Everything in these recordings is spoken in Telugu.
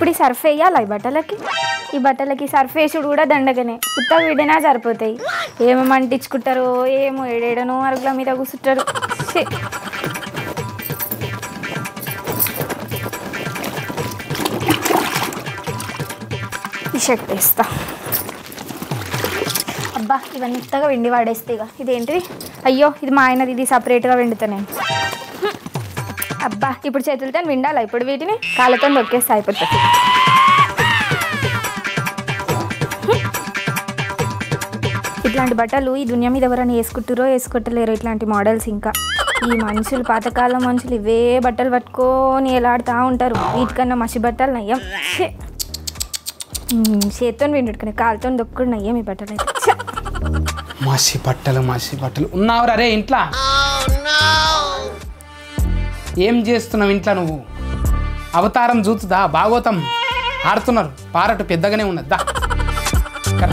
ఇప్పుడు ఈ సర్ఫ్ వేయాలా ఈ బట్టలకి ఈ బట్టలకి సర్ఫ్ వేసుడు కూడా దండగనే ఉత్తగా విడినా సరిపోతాయి ఏమేమి అంటించుకుంటారో ఏమో ఏడేడనో అరుగుల మీద కూర్చుంటారు ఛీ. ఈ షర్ట్ వేస్తా అబ్బా ఇవన్నీ ఉత్తగా వెండి వాడేస్తే ఇక ఇదేంటిది అయ్యో ఇది మా ఆయనది ఇది సపరేట్గా వెండుతా నేను హ్మ్. అబ్బా ఇప్పుడు చేతులతో విండాలా ఇప్పుడు వీటిని కాళ్ళతో నొక్కేస్తే అయిపోతుంది హ్మ్. ఇట్లాంటి బట్టలు ఈ దునియా మీద ఎవరైనా వేసుకుంటారో వేసుకుంటలేరో ఇట్లాంటి మోడల్స్ ఇంకా ఈ మనుషులు పాతకాలం మనుషులు ఇవే బట్టలు పట్టుకొని ఎలాడుతూ ఉంటారు వీటికన్నా మసి బట్టలు నయ్యం ఛే. హ్మ్, చేత్తో విండుకునే కాలుతో దొక్కుడు నయ్యం ఈ బట్టలు అయితే ఛే. మసి బట్టలు మసి బట్టలు ఉన్నావురా రే ఇంట్లో ఏం చేస్తున్నావు ఇంట్లో నువ్వు అవతారం చూతుదా భాగవతం ఆడుతున్నారు పారటు పెద్దగానే ఉన్నది దా ఇక్కడ.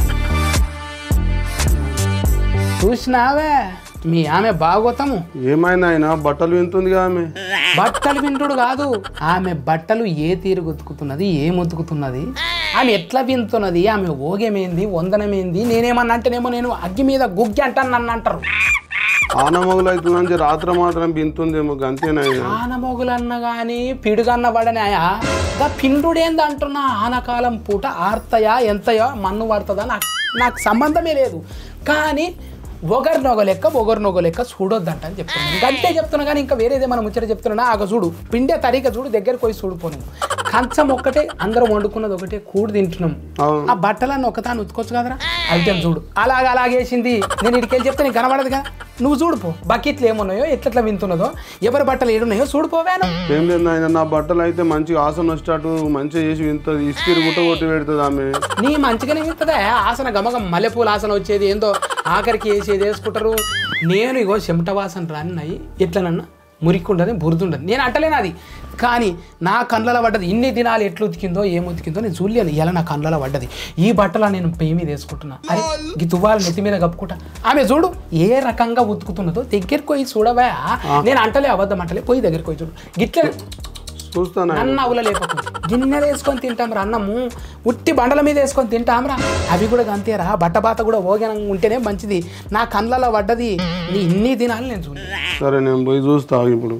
చూసినావే మీ ఆమె భాగవతము ఏమైనా ఆయన బట్టలు వింటుందిగా ఆమె బట్టలు వింటుడు కాదు ఆమె బట్టలు ఏ తీరు ఉతుకుతున్నది ఏం ఉతుకుతున్నది ఆమె ఎట్లా వింటున్నది ఆమె ఓగేమేంది వందనమేంది నేనేమన్నా అంటేనేమో నేను అగ్గి మీద గుగ్గి అంటాను నన్ను అంటారు ఆనమగులు అవుతుందని రాత్రి మాత్రం వింటుందేమో గంతేనాయన ఆనమొగులన్న కానీ పిడుగన్న పడనాయా గా పిండుడేంది అంటున్నా ఆనకాలం పూట ఆర్తయా ఎంతయో మన్ను పడుతుందా నాకు నాకు సంబంధమే లేదు కానీ ఒకరినొక లెక్క ఒకరినొక లెక్క చూడొద్దంట అని చెప్తున్నాను గంటే చెప్తున్నా కానీ ఇంకా వేరేదే మనం ముచ్చట చెప్తున్నా ఆగ చూడు పిండే తరిగ చూడు దగ్గరికి పోయి చూడుకోను కంచం ఒక్కటే అందరం వండుకున్నది ఒకటే కూడు తింటున్నాం అవును. ఆ బట్టలన్నీ ఒకతాను ఉతుకోవచ్చు కదరా అయితే చూడు అలాగ అలాగేసింది నేను ఇడికెళ్ళి చెప్తే నీకు కనబడదు కదా నువ్వు చూడుపో బకెట్లు ఏమున్నాయో ఎట్లెట్లా వింటున్నదో ఎవరి బట్టలు ఏడున్నాయో చూడుపోవాను ఏం లేదు ఆయన నా బట్టలు అయితే మంచిగా ఆసన వచ్చేటట్టు మంచిగా చేసి వింటుంది ఇస్తిరి గుట్ట కొట్టి పెడుతుంది ఆమె నీ మంచిగానే వింటదా ఆసన గమగం మల్లెపూల ఆసన వచ్చేది ఏందో ఆఖరికి వేసేది వేసుకుంటారు నేను ఇగో చెమట వాసన రానినాయి ఎట్లనన్నా మురికుండదు బురదుండదు నేను అంటలేను అది కానీ నా కళ్ళలో పడ్డది ఇన్ని దినాలు ఎట్లు ఉతికిందో ఏం ఉతికిందో నేను చూడలేను ఇలా నా కళ్ళలో పడ్డది ఈ బట్టలు నేను పెయి మీద వేసుకుంటున్నా అరే ఈ తువ్వాలు నెత్తి మీద కప్పుకుంటా ఆమె చూడు ఏ రకంగా ఉతుకుతున్నదో దగ్గరికి పోయి చూడవా నేను అంటలే అబద్ధం అంటలే పోయి దగ్గరికి పోయి చూడు గిట్ల చూస్తాను ఆయన అన్న అవుల లేకపోతే గిన్నెలు వేసుకొని తింటాం రా అన్నము ఉట్టి బండల మీద వేసుకొని తింటాంరా అవి కూడా అంతేరా బట్టబాత కూడా ఓగనంగా ఉంటేనే మంచిది నా కళ్ళలో పడ్డది నీ ఇన్ని దినాలు నేను చూడలేదు సరే నేను పోయి చూస్తా ఇప్పుడు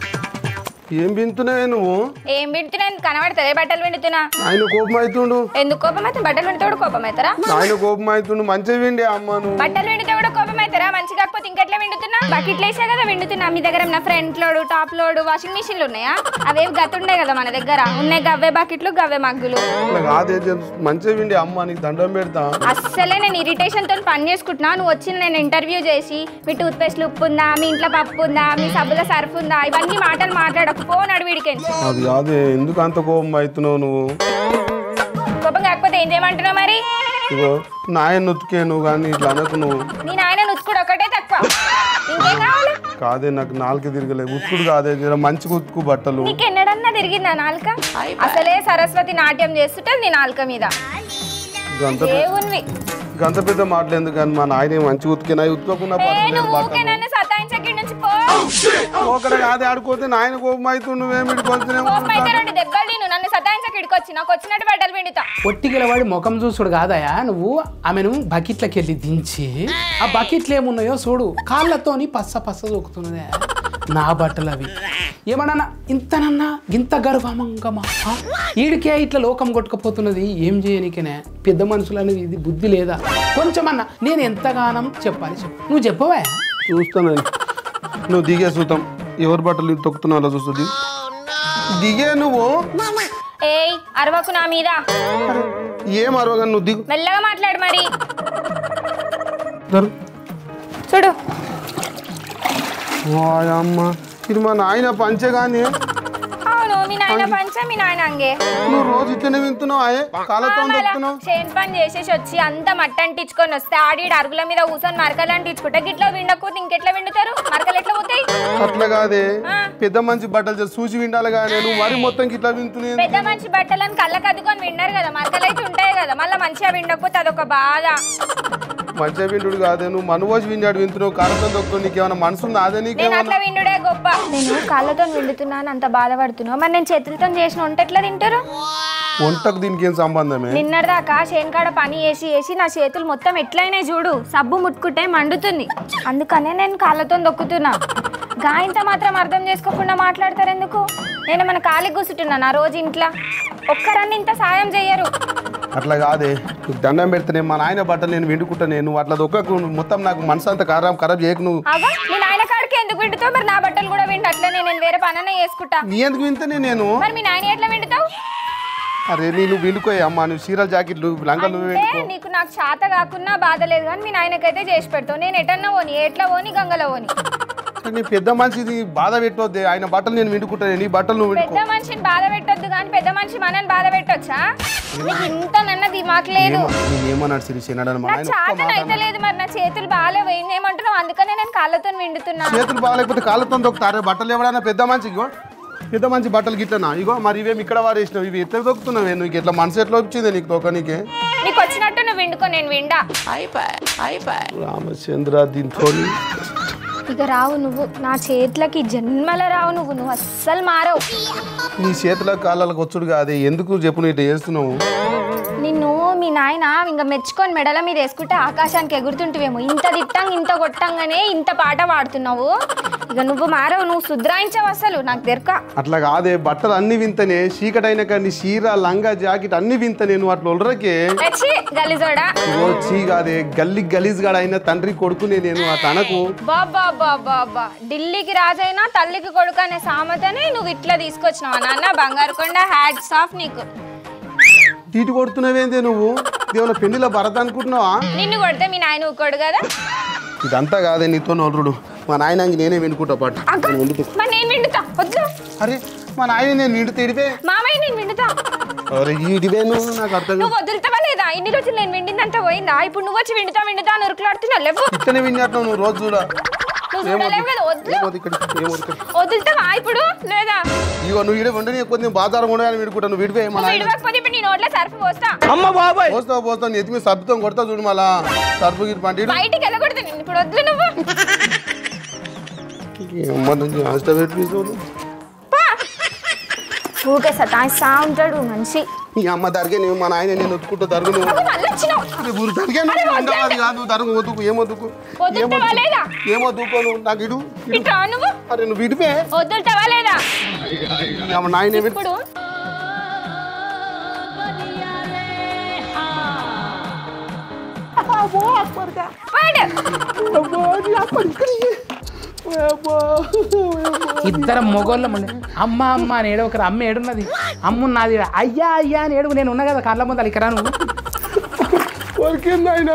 ఏం వింటున్నావే నువ్వు ఏం వింటున్నాను కనబడుతుంది బట్టలు విండుతున్నా ఆయన కోపం అవుతుండు ఎందుకు కోపం అయితే బట్టలు వింటే కూడా కోపం అవుతారా ఆయన కోపం అవుతుండు మంచిగా విండే అమ్మ నువ్వు బట్టలు విండితే కూడా కోపం అవుతారా మంచి కాకపోతే ఇంకెట్లా విండుతున్నా బకెట్లు వేసా కదా విండుతున్నా మీ దగ్గర నా front load top load washing మిషన్లు ఉన్నాయా అవేవి గతుండే కదా మన దగ్గర ఉన్నాయి గవ్వే బకెట్లు గవ్వే మగ్గులు అట్లా కాదే చెప్పు. మంచిగా విండే అమ్మ నీకు దండం పెడతా అస్సలే నేను ఇరిటేషన్ తో పని చేసుకుంటున్నా నువ్వు వచ్చి నేను ఇంటర్వ్యూ చేసి మీ టూత్ పేస్ట్ ఉప్పు ఉందా మీ ఇంట్లో పప్పు ఉందా మీ సబ్బుల సర్ఫ్ ఉందా ఇవన్నీ మాటలు మాట్లాడకు ఫోన్ అడివిడికి అది కాదే ఎందుకు అంత కోపం అవుతున్నావు నువ్వు కోపం కాకపోతే ఏం చేయమంటున్నావు మరి ఇగో నాయన ఉతికే నువ్వు కానీ ఇట్లా అనకు నువ్వు నీ నాయన నుచ్చుకుడు ఒకటే తక్కువ ఇంకేం కావాలి కాదే నాకు నాలుక తిరగలేదు ఉతుకుడు కాదే జర మంచిగా ఉతుకు బట్టలు నీకు ఎన్నడన్నా తిరిగిందా నాలుక అసలే సరస్వతి నాట్యం చేస్తుంటది నీ నాలుక మీద గంత దేవునివి గంత పెద్ద మాటలు ఎందుకు కానీ మా నాయన మంచిగా ఉతికినా ఉతుకోకుండా ఏ పర్లేదు నువ్వు ఊకే బట్టలు నన్ను సతాయించకి నుంచి పో ఒకటి కాదే ఆడుకోతే నాయన కోపం అవుతుంది నువ్వేమి ఇడికొచ్చినే కోపం అయితే రెండు దెబ్బలు నేను నన్ను సతాయించకి ఇడికొచ్చి నాకు వచ్చినట్టు బట్టలు పిండుతా పొట్టిగిలవాడి ముఖం చూసుడు కాదయా నువ్వు ఆమెను బకెట్లకి వెళ్ళి దించి ఆ బకెట్లు ఏమున్నాయో చూడు కాళ్ళతోని పస్స పస్స దొక్కుతున్నదే నా బట్టలు అవి ఏమన్నా ఇంతనన్నా ఇంత గర్వమంగమా ఆ? ఈడికే ఇట్లా లోకం కొట్టుకుపోతున్నది ఏం చేయనికనే పెద్ద మనుషులు అనేది ఇది బుద్ధి లేదా కొంచెమన్నా నేను ఎంతగానం చెప్పాలి చెప్పు నువ్వు చెప్పవా చూస్తాను నువ్వు దిగే చూద్దాం ఎవరి బట్టలు తొక్కుతున్నారో చూస్తుంది దిగే నువ్వు ఏయ్ అరవకు నా మీద ఏం అరవగా నువ్వు దిగు మెల్లగా మాట్లాడు మరి జరు. చూడు వాయమ్మ ఇది మా నాయన పంచే కానీ అవును మీ నాయన పంచ మీ నాయన అంగే నువ్వు రోజు ఇట్లనే వింటున్నావు ఆయే కాళ్ళతో దొక్కుతున్నావు చేను పని చేసేసి వచ్చి అంత మట్టి అంటించుకొని వస్తే ఆడి అరుగుల మీద కూర్చొని మరకలు అంటించుకుంటే గిట్లా విండకపోతే ఇంకెట్లా విండుతారు మరకలు ఎట్లా పోతాయి అట్లా కాదే ఆ. పెద్ద మంచి బట్టలు చేసి చూసి విండాలి కానీ నువ్వు మరి మొత్తం ఇట్లా వింటున్నావు పెద్ద మంచి బట్టలను కళ్ళకు అద్దుకొని విన్నారు కదా మరకలు అయితే ఉంటాయి కదా మళ్ళీ మంచిగా విండకపోతే అదొక బాధ మంచిగా వింటుడు కాదే నువ్వు మనువోసి విన్నాడు వింటున్నావు కారణం దొక్కుతావు నీకేమైనా మనసు ఉందా అదే నేను నీకేమన్నా అట్లా విండుడే గొప్ప నేను కాళ్ళతో విండుతున్నాను అంత బాధపడుతున్నావు మరి నేను చేతులతో చేసిన వంట ఎట్లా తింటారు వంటకు దీనికి ఏం సంబంధమే నిన్నటిదాకా చేనుకాడ పని చేసి చేసి నా చేతులు మొత్తం ఎట్లయినాయి చూడు సబ్బు ముట్టుకుంటే మండుతుంది అందుకనే నేను కాళ్ళతో దొక్కుతున్నా గాయంతో మాత్రం అర్థం చేసుకోకుండా మాట్లాడతారు ఎందుకు నేను మన కాలికి కూర్చుంటున్నా నా రోజు ఇంట్లో ఒక్కరన్ని ఇంత సాయం చెయ్యరు అట్లా కాదే నీకు దండం పెడితేనే మా నాయన బట్టలు నేను విండుకుంటా నేను అట్లా దొక్కకు మొత్తం నాకు మనసు అంతా ఖరాబ్ ఖరాబ్ చేయకు నువ్వు అవ్వ మీ నాయన కాడికి ఎందుకు విండుతావు మరి నా బట్టలు కూడా విండు అట్లనే నేను వేరే పననే చేసుకుంటా నీ ఎందుకు వింటనే నేను మరి మీ నాయన ఎట్లా విండుతావు అరే నేను విండుకోయా అమ్మా నువ్వు చీరలు జాకెట్లు లంగా నువ్వు అంటే విండుకో నీకు నాకు చేత కాకున్నా బాధ లేదు కానీ మీ నాయనకైతే చేసి పెడతావు నేను ఎటన్నా పోని ఎట్లా పోని గంగలో పోని నీ పెద్ద మనిషిది బాధ పెట్టొద్దే ఆయన బట్టలు నేను విండుకుంటాను నీ బట్టలు నువ్వు విండుకో పెద్ద మనిషిని బాధ పెట్టొద్దు కానీ పెద్ద మనిషి మనని బాధ పెట్టొచ్చా నీకు ఇంత నన్న దిమాక్ లేదు ఏమ- నేను ఏమన్నాడు సిరిసి అన్నాడు మా నా నాయన ఒక్క చేతన అయితే లేదు మరి నా చేతులు బాగాలేవు ఏం ఏమంటున్నావు అందుకనే నేను కాళ్ళతో విండుతున్నా చేతులు బాగాలేకపోతే కాళ్ళతో దొక్కుతారే బట్టలు ఎవడైనా పెద్ద మనిషి ఇగో పెద్ద మంచి బట్టలు గిట్లనా ఇగో మరి ఇవేమి ఇక్కడ వారేసినావు ఇవి ఎట్లా దొక్కుతున్నావు నీకు ఎట్లా మనసు ఎట్లా వచ్చింది నీకు దొక్కనీకే నీకు వచ్చినట్టు నువ్వు విండుకో నేను విండా రామచంద్ర దీంతో ఇక రావు నువ్వు నా చేతులకి జన్మల రావు నువ్వు నువ్వు అస్సలు మారవు నీ చేతుల కాళ్ళకు వచ్చుడు కాదే ఎందుకు చెప్పు నువ్వు ఇట్లా చేస్తున్నావు నిన్ను మీ నాయన ఇంకా మెచ్చుకొని మెడల మీద వేసుకుంటే ఆకాశానికి ఎగురుతుంటివేమో ఇంత తిట్టంగా ఇంత కొట్టంగానే ఇంత పాట పాడుతున్నావు ఇక నువ్వు మారవు నువ్వు సుధ్రాయించవు అసలు నాకు దొరక అట్లా కాదే బట్టలు అన్ని వింతనే చీకటైన కానీ చీర లంగా జాకెట్ అన్ని వింతనే నువ్వు అట్లా ఉల్లరకే వచ్చి గలిజోడా ఇగో చీ కాదే గల్లి గలీజ్ గాడ అయిన తండ్రి కొడుకునే నేను ఆ తనకు బాబా బాబా బా ఢిల్లీకి రాజైనా తల్లికి కొడుకు అనే సామెతని నువ్వు ఇట్లా తీసుకొచ్చినావు నాన్న బంగారు కొండ హ్యాట్స్ ఆఫ్ నీకు తీటి కొడుతున్నావేందే నువ్వు దేవుని పెళ్లిలో భరత అనుకుంటున్నావా నిన్ను కొడితే మీ నాయన ఊకోడు కదా ఇదంతా కాదే నీతో నోరుడు మా నాయనకి నేనే వినుకుంటా పాటు అక్క నేను విండుతా. మరి నేను విండుతా వద్దు అరే మా నాయన నేను విండుతా ఇడివే మామయ్య నేను విండుతా అరే ఇడివే నువ్వు నాకు అర్థం కాదు. నువ్వు వదులుతావా లేదా ఇన్ని రోజులు నేను విండిందంతా పోయిందా ఇప్పుడు నువ్వు వచ్చి విండుతా విండుతా అని ఉరుకులాడుతున్నావు లేవు ఇట్లనే విన్నట్టు నువ్వు రోజు చూడ నువ్వు చూడలేవు కదా వద్దు ఏమోది ఇక్కడ ఏమోది ఇక్కడ వదులుతావా ఇప్పుడు లేదా ఇగో నువ్వు ఇడే ఉండని కొంచెం బాజారం కూడా విడుకుంటా నువ్వు విడిపోయి మా నువ్వు నాయన విడవకపోతే ఇప్పుడు నీ నోట్లో సర్ఫ్ పోస్తా పోస్తావు పోస్తావు నీ ఎత్తిమి సబ్బుతో కొడతా చూడు మళ్ళా సర్పు గిరి పంట బయటికి వెళ్ళకూడదు నేను ఇప్పుడు వద్దు నువ్వు పా. ఊకే సతాయిస్తా ఉంటాడు మనిషి నీ అమ్మ దరిగే నువ్వు మా నాయన నేను ఒత్తుకుంటా దరుగు నువ్వు అగో మళ్ళీ వచ్చినావు అరే ఊరు దరిగే నువ్వు ఉండవాలి కాదు దరుగు వద్దుకు ఏమొద్దుకు వదులుతావా లేదా ఏమొద్దుకో నువ్వు నాకు ఇడు ఇడు. ఇట్రా నువ్వు అరే నువ్వు విడిపే వదులుతావా లేదా నీ అమ్మ నాయన ఏమి- ఇప్పుడు వాడు. ఇద్దరు మొగోళ్ళం ఉండే అమ్మ అమ్మ అని ఏడవకరు అమ్మ ఏడున్నది అమ్మ నాది ఈడ. అయ్యా అయ్యా అని ఏడుగు నేను ఉన్నా కదా కళ్ళ ముందు ఇక్కడ నువ్వు వరికింది ఆయన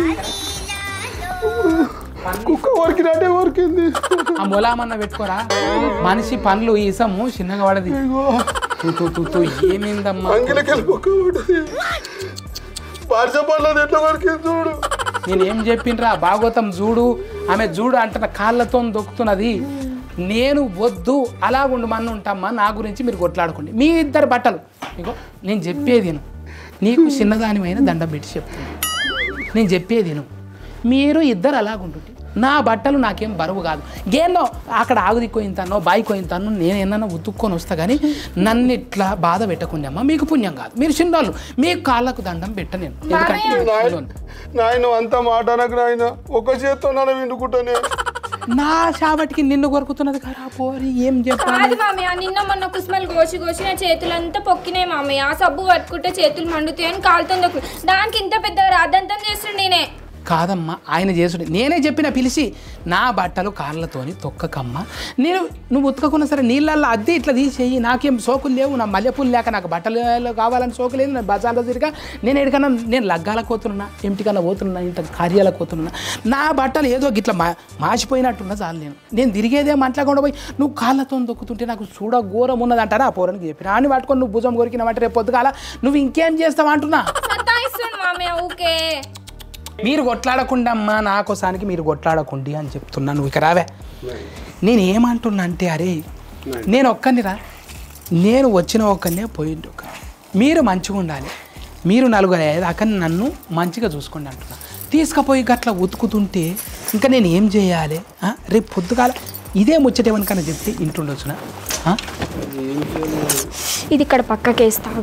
కుక్క వరికినట్టే వరికింది ఆ మొలామన్న పెట్టుకోరా మనిషి పండ్లు ఇసము చిన్నగా పడది తూ, తూ, తూ, తూ, ఏమైందమ్మా అంగిలకెళ్ళి కుక్క ఉంటుంది పార్స పడలేదు ఎట్లా వరికింది చూడు నేను ఏం చెప్పిండ్రా భాగవతం చూడు ఆమె చూడు అంటున్న కాళ్ళతో దొక్కుతున్నది నేను వద్దు అలా ఉండు మన ఉంటామ్మా నా గురించి మీరు కొట్లాడుకోండి మీ ఇద్దరు బట్టలు ఇగో నేను చెప్పేది విను. నీకు చిన్నదానివైన దండం పెట్టి చెప్తాను నేను చెప్పేది విను. మీరు ఇద్దరు అలాగుంటుంటే నా బట్టలు నాకేం బరువు కాదు గేమ్లో అక్కడ ఆగుది కోయింతానో బాయి కోయింతానో నేను ఏమన్నా ఉతుక్కొని వస్తా కానీ నన్ను ఇట్లా బాధ పెట్టకుండా అమ్మా మీకు పుణ్యం కాదు మీరు చిన్నోళ్ళు మీకు కాళ్ళకు దండం పెట్ట నేను ఎందుకంటే నేను చిన్నోళ్ళు. నాయన అంత మాట అనకు నాయన ఒక చేత్తో నన్ను విండుకుంటానే నా చావటికి నిన్ను కొరుకుతున్నది కదా పోరి ఏం చెప్పాలి కాదు మామయ్య నిన్న మొన్న కుస్మలు కోసి కోసి నా చేతులంతా పొక్కినాయి మామయ్య ఆ సబ్బు పట్టుకుంటే చేతులు మండుతాయని కాలుతో దొక్కు దానికి ఇంత పెద్ద రాద్దంతం చేస్తుండే నేనే కాదమ్మా ఆయన చేసుడు నేనే చెప్పిన పిలిచి నా బట్టలు కాళ్ళతోని తొక్కకమ్మ నేను నువ్వు ఉతకకున్నా సరే నీళ్ళల్లో అద్దె ఇట్లా తీసేయి నాకేం సోకులు లేవు నా మల్లెపూలు లేక నాకు బట్టలు కావాలని సోకు లేదు నేను బజార్లో తిరిగా నేను ఎక్కడికన్నా నేను లగ్గాలకు పోతున్నా ఇంటికన్నా పోతున్నా ఇంత కార్యాలకు పోతున్నా నా బట్టలు ఏదో గిట్లా మా మాసిపోయినట్టున్నా చాలు నేను నేను తిరిగేదే మంటకుండా పోయి నువ్వు కాళ్ళతో దొక్కుతుంటే నాకు చూడ ఘోరం ఉన్నది అంటారా ఆ పోరానికి చెప్పిన అని పట్టుకొని నువ్వు భుజం కొరికినావంటే రేపు పొద్దుగాల నువ్వు ఇంకేం చేస్తావు అంటున్నా సత్తాయిస్తుండు మామయ్య ఊకే మీరు కొట్లాడకుండా అమ్మా నా కోసానికి మీరు కొట్లాడకుండి అని చెప్తున్నా నువ్వు ఇక రావే నేను ఏమంటున్నా అంటే అరే నేను ఒక్కనిరా నేను వచ్చిన ఒక్కనే పోయింది ఒక మీరు మంచిగా ఉండాలి మీరు నలుగురు అయ్యేదాకా నన్ను మంచిగా చూసుకోండి అంటున్నా తీసుకుపోయి గట్ల ఉతుకుతుంటే ఇంకా నేను ఏం చేయాలి ఆ? రేపు పొద్దుగాల ఇదే ముచ్చట ఏమనికన్నా చెప్తే ఇంటుండొచ్చున ఆ? ఇది ఇక్కడ పక్కకేస్తాగు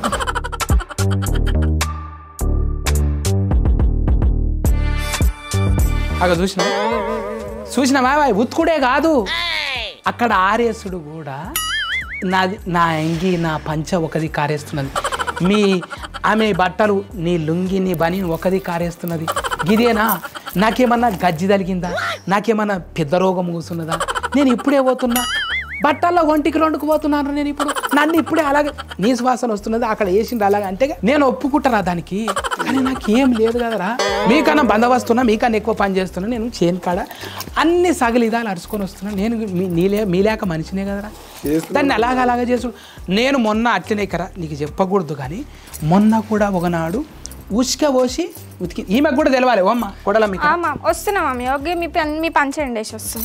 అక్కడ చూసినా చూసినావా ఉత్తుకుడే కాదు అక్కడ ఆరేసుడు కూడా నాది నా ఎంగి నా పంచ ఒకది కారేస్తున్నది మీ ఆమె బట్టలు నీ లుంగి నీ బని ఒకది కారేస్తున్నది గిదేనా నాకేమన్నా గజ్జి తలిగిందా నాకేమన్నా పెద్ద రోగం కూసున్నదా నేను ఇప్పుడే పోతున్నా బట్టల్లో ఒంటికి రెండుకు పోతున్నాను నేను ఇప్పుడు నన్ను ఇప్పుడే అలాగే నీ శ్వాసన వస్తున్నది అక్కడ వేసిండు అలాగే అంటే నేను ఒప్పుకుంటారా దానికి కానీ నాకు ఏం లేదు కదరా మీకన్నా బందవస్తున్నా మీకన్నా ఎక్కువ పని చేస్తున్నా నేను చేను కాడ అన్ని సగలిదాలు అరుచుకొని వస్తున్నా నేను మీ- నీలే మీలేక మనిషినే కదరా దాన్ని అలాగ అలాగ చేసు నేను మొన్న అట్లనే కరా నీకు చెప్పకూడదు కానీ మొన్న కూడా ఒకనాడు ఉసుక పోసి ఉతికి ఈమెకు కూడా తెలవాలి ఓమ్మ కొడల మీకు ఆ, మామ్ వస్తున్నా మమ్మీ ఓకే మీ పని మీ పంచ ఎండేసి వస్తుంది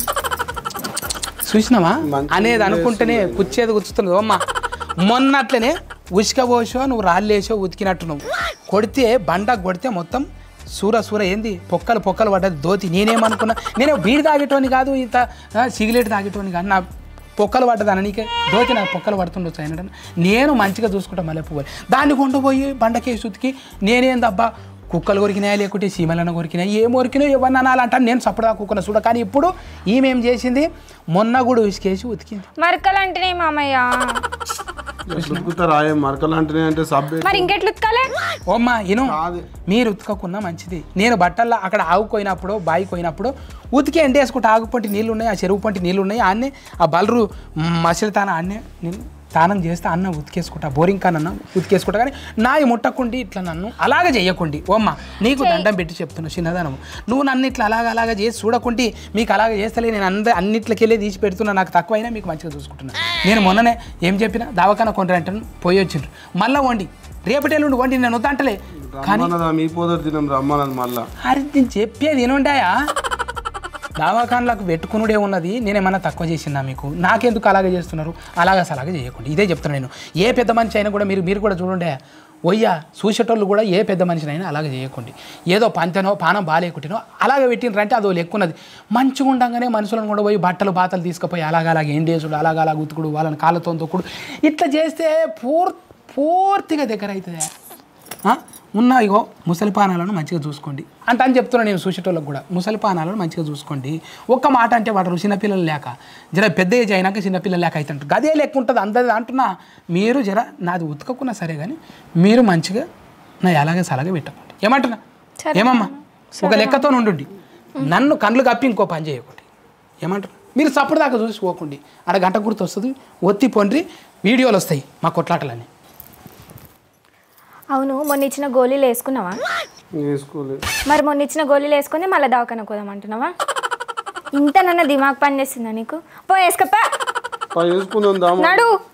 చూసినావా మంచి అనేది అనుకుంటేనే కుచ్చేది కూర్చుతుంది అమ్మ మొన్న అట్లనే ఉసుక పోసో నువ్వు రాళ్ళేసో ఉతికినట్టు నువ్వు కొడితే బండ కొడితే మొత్తం సూర సూర ఏంది పొక్కలు పొక్కలు పడ్డది దోతి నేనేమనుకున్నా నేను బీడి తాగేటోని కాదు ఇంత ఆ, సిగరెట్ తాగేటోని కాదు నా పొక్కలు పడ్డదాన నీకే దోతి నాకు పొక్కలు పడుతుండొచ్చు అయినా నేను మంచిగా చూసుకుంటా మళ్ళీ పువ్వులు దాన్ని కొండపోయి బండకేసి ఉతికి నేనేందబ్బా కుక్కలు కొరికినాయా లేకుంటే సీమలను కొరికినాయి ఏం కొరికినాయో ఎవరిని అనాలంటే నేను సపడా కుక్కను చూడ కానీ ఇప్పుడు ఈమె ఏం చేసింది మొన్న కూడా ఉసికేసి ఉతికింది మరకలు అంటేనే మామయ్య ఉతుకుతారా ఏం మరకలు అంటేనే అంటే సబ్ మరి ఇంకెట్లు ఉతకాలే ఓమ్మా ఇను కాదు మీరు ఉతకకున్నా మంచిది నేను బట్టల్లో అక్కడ ఆగుపోయినప్పుడు బాయి పోయినప్పుడు ఉతికి ఎండేసుకుంటే ఆగు పొంటి నీళ్ళు ఉన్నాయి ఆ చెరువు పొంటి నీళ్ళు ఉన్నాయి అన్నీ ఆ బలరు మసిలి తాన అన్నే నేను స్నానం చేస్తే అన్న ఉతికేసుకుంటా బోరింగ్ కానన్న ఉతికేసుకుంటా కానీ నాయి ముట్టకుండి ఇట్లా నన్ను అలాగే చెయ్యకుండి ఓమ్మ నీకు దండం పెట్టి చెప్తున్నా చిన్నదనం నువ్వు నన్ను ఇట్లా అలాగ అలాగ చేసి చూడకుండి మీకు అలాగ చేస్తలే నేను అంద అన్నిట్లకి వెళ్ళి తీసి పెడుతున్నా నాకు తక్కువైనా మీకు మంచిగా చూసుకుంటున్నా నేను మొన్ననే ఏం చెప్పినా దవాఖాన కొంటారు అంటే పోయి వచ్చిండ్రు మళ్ళీ వండి రేపటి ఎల్లుండి వండి నేను వద్దంటలే కానీ రమ్మన్నదా మీ పోదరు తినం రమ్మన్నది మళ్ళా అరే నేను చెప్పేది ఏనుంటాయా దవాఖానలకు పెట్టుకునుడే ఉన్నది నేనేమన్నా తక్కువ చేసినా మీకు నాకెందుకు అలాగే చేస్తున్నారు అలాగే అలాగే చేయకుండా ఇదే చెప్తున్నా నేను ఏ పెద్ద మనిషి అయినా కూడా మీరు మీరు కూడా చూడండి ఒయ్యా చూసేటోళ్ళు కూడా ఏ పెద్ద మనిషినైనా అలాగే చేయకండి ఏదో పంతనో పానం బాగాలేకుంటేనో అలాగే పెట్టినరంటే అదో లెక్కున్నది మంచిగా ఉండగానే మనుషులను కూడా పోయి బట్టలు బాతలు తీసుకుపోయి అలాగ అలాగే ఎండేసుడు అలాగ అలాగ ఉతుకుడు వాళ్ళని కాళ్ళతో తొక్కుడు ఇట్లా చేస్తే పూర్ పూర్తిగా దగ్గర అవుతుంది ఆ? ఉన్న ఇగో ముసలి పానాలను మంచిగా చూసుకోండి అంటే అని చెప్తున్నాను నేను చూసేటోళ్ళకి కూడా ముసలి పానాలను మంచిగా చూసుకోండి ఒక్క మాట అంటే వాడు చిన్నపిల్లలు లేక జర పెద్ద ఏజ్ అయినాక చిన్నపిల్లలు లేక అవుతుంటారు గదే లెక్క ఉంటుంది అందరి అంటున్నా మీరు జర నాది ఉతకకున్నా సరే కానీ మీరు మంచిగా నా అలాగే సలాగే పెట్టకండి ఏమంటున్నా ఏమమ్మా ఒక లెక్కతో ఉండండి నన్ను కళ్ళు కప్పి ఇంకో పని చేయకండి ఏమంటారు మీరు సప్పుడు దాకా చూసి పోకండి ఆడ గంట గుర్తు వస్తుంది ఒత్తి పొండ్రి వీడియోలు వస్తాయి మా కొట్లాటలన్నీ అవును మొన్న ఇచ్చిన గోళీలు వేసుకున్నావా వేసుకోలేదు మరి మొన్న ఇచ్చిన గోళీలు వేసుకొని మళ్ళీ దవాఖాన కోదామంటున్నావా ఇంత నన్న దిమాగ్ పని చేస్తుందా నీకు పో వేసుకప్పా వేసుకుందాం దామ నడు